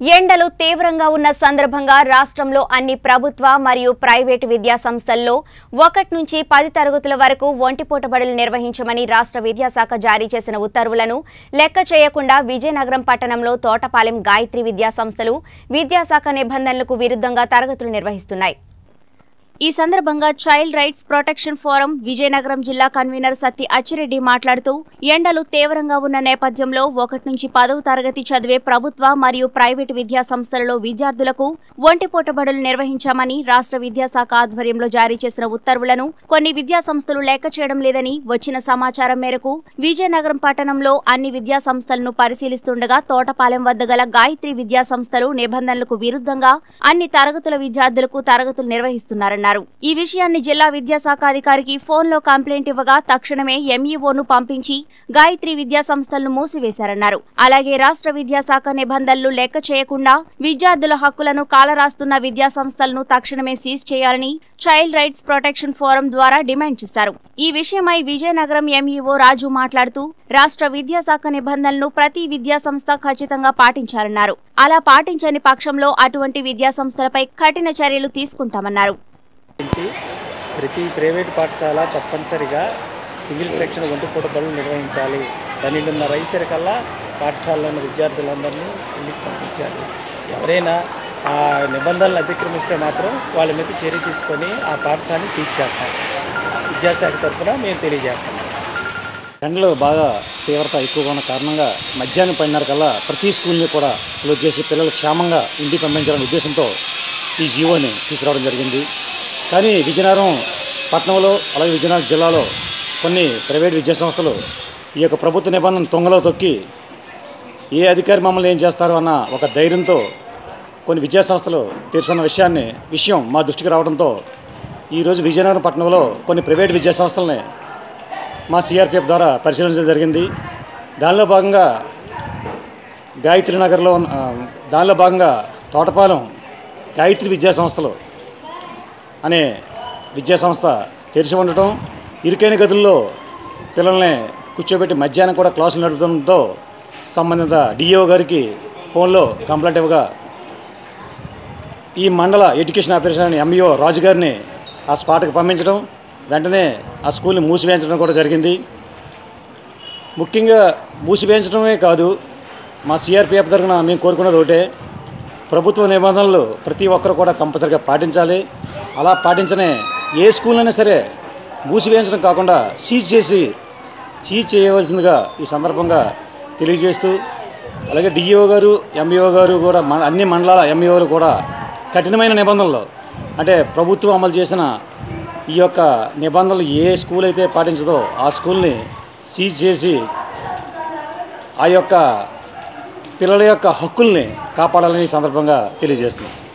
ఎండలు తీవ్రంగా ఉన్న సందర్భంగా రాష్ట్రంలో అన్ని ప్రభుత్వ మరియు ప్రైవేటు విద్యా సంస్థల్లో ఒకటి నుంచి పది తరగతుల వరకు ఒంటిపూట బడులు నిర్వహించమని రాష్ట్ర విద్యాశాఖ జారీ చేసిన ఉత్తర్వులను లెక్క చేయకుండా విజయనగరం పట్టణంలో తోటపాలెం గాయత్రి విద్యా సంస్థలు విద్యాశాఖ నిబంధనలకు విరుద్ధంగా తరగతులు నిర్వహిస్తున్నాయి ఈ సందర్భంగా child rights protection forum Vizianagaram జిల్లా కన్వీనర్ సత్తి అచ్చిరెడ్డి మాట్లాడుతూ ఎండలు తీవ్రంగా ఉన్న నేపథ్యంలో ఒకటి నుంచి పదవ తరగతి చదివే ప్రభుత్వ మరియు ప్రైవేటు విద్యా సంస్థలలో విద్యార్థులకు ఒంటిపూట బడులు నిర్వహించామని రాష్ట్ర విద్యాశాఖ ఆధ్వర్యంలో జారీ చేసిన ఉత్తర్వులను కొన్ని విద్యా సంస్థలు లెక్క చేయడం లేదని వచ్చిన సమాచారం మేరకు విజయనగరం పట్టణంలో అన్ని విద్యా సంస్థలను పరిశీలిస్తుండగా తోటపాలెం వద్ద గల గాయత్రి విద్యా సంస్థలు నిబంధనలకు విరుద్ధంగా అన్ని తరగతుల విద్యార్థులకు తరగతులు నిర్వహిస్తున్నారన్నారు ఈ విషయాన్ని జిల్లా విద్యాశాఖ అధికారికి ఫోన్లో కంప్లైంట్ ఇవ్వగా తక్షణమే ఎంఈఓను పంపించి గాయత్రి విద్యా సంస్థలను మూసివేశారన్నారు అలాగే రాష్ట్ర విద్యాశాఖ నిబంధనలు లెక్క చేయకుండా విద్యార్థుల హక్కులను కాలరాస్తున్న విద్యా సంస్థలను తక్షణమే సీజ్ చేయాలని చైల్డ్ రైట్స్ ప్రొటెక్షన్ ఫోరం ద్వారా డిమాండ్ చేశారు ఈ విషయమై విజయనగరం ఎంఈఓ రాజు మాట్లాడుతూ రాష్ట్ర విద్యాశాఖ నిబంధనలను ప్రతి విద్యా సంస్థ ఖచ్చితంగా పాటించాలన్నారు అలా పాటించని పక్షంలో అటువంటి విద్యా సంస్థలపై కఠిన చర్యలు తీసుకుంటామన్నారు నుంచి ప్రతి ప్రైవేట్ పాఠశాల తప్పనిసరిగా సింగిల్ సెక్షన్ ఒంటిపూట బడులు నిర్వహించాలి పన్నెండున్నర అయ్యేసరికల్లా పాఠశాలలో ఉన్న విద్యార్థులందరినీ ఇంటికి పంపించాలి ఎవరైనా ఆ నిబంధనలు అతిక్రమిస్తే మాత్రం వాళ్ళ మీద చర్య తీసుకొని ఆ పాఠశాలని సీజ్ చేస్తాం విద్యాశాఖ తరఫున మేము తెలియజేస్తాం ఎండలు బాగా తీవ్రత ఎక్కువగా ఉన్న కారణంగా మధ్యాహ్నం పడినారు కల్లా ప్రతి స్కూల్ని కూడా క్లోజ్ చేసి పిల్లలు క్షేమంగా ఇంటికి పంపించాలనే ఉద్దేశంతో ఈ జీవోని తీసుకురావడం జరిగింది కానీ విజయనగరం పట్టణంలో అలాగే విజయనగరం జిల్లాలో కొన్ని ప్రైవేట్ విద్యా సంస్థలు ఈ యొక్క ప్రభుత్వ నిబంధన తొంగలో తొక్కి ఏ అధికారి మమ్మల్ని ఏం చేస్తారో అన్న ఒక ధైర్యంతో కొన్ని విద్యా సంస్థలు తీర్చున్న విషయాన్ని విషయం మా దృష్టికి రావడంతో ఈరోజు విజయనగరం పట్టణంలో కొన్ని ప్రైవేట్ విద్యా సంస్థలని మా సిఆర్పిఎఫ్ ద్వారా పరిశీలించడం జరిగింది దానిలో భాగంగా గాయత్రి నగర్లో ఉన్న- ఆ, దానిలో భాగంగా తోటపాలెం గాయత్రి విద్యా సంస్థలు అనే విద్యా సంస్థ తెరిచి ఉండటం ఇరుకైన గదుల్లో పిల్లల్ని కూర్చోబెట్టి మధ్యాహ్నం కూడా క్లాసులు నడుపుతుండటంతో సంబంధిత డిఈఓ గారికి ఫోన్లో కంప్లైంట్ ఇవ్వగా ఈ మండల ఎడ్యుకేషన్ ఆఫీసర్ అని ఎంఈఓ రాజు గారిని ఆ స్పాట్కి పంపించడం వెంటనే ఆ స్కూల్ని మూసివేయించడం కూడా జరిగింది ముఖ్యంగా మూసివేయించడమే కాదు మా సిఆర్పిఎఫ్ తరఫున మేము కోరుకున్నది ఒకటే ప్రభుత్వ నిబంధనలు ప్రతి ఒక్కరు కూడా కంపల్సరిగా పాటించాలి అలా పాటించనే ఏ స్కూల్ అయినా సరే మూసివేయించడం కాకుండా సీజ్ చేసి సీజ్ చేయవలసిందిగా ఈ సందర్భంగా తెలియజేస్తూ అలాగే డిఈఓ గారు ఎంఈఓ గారు కూడా మన అన్ని మండలాల ఎంఈఓలు కూడా కఠినమైన నిబంధనలు అంటే ప్రభుత్వం అమలు చేసిన ఈ యొక్క నిబంధనలు ఏ స్కూల్ అయితే పాటించదో ఆ స్కూల్ని సీజ్ చేసి ఆ యొక్క పిల్లల యొక్క హక్కుల్ని కాపాడాలని ఈ సందర్భంగా తెలియజేస్తున్నాం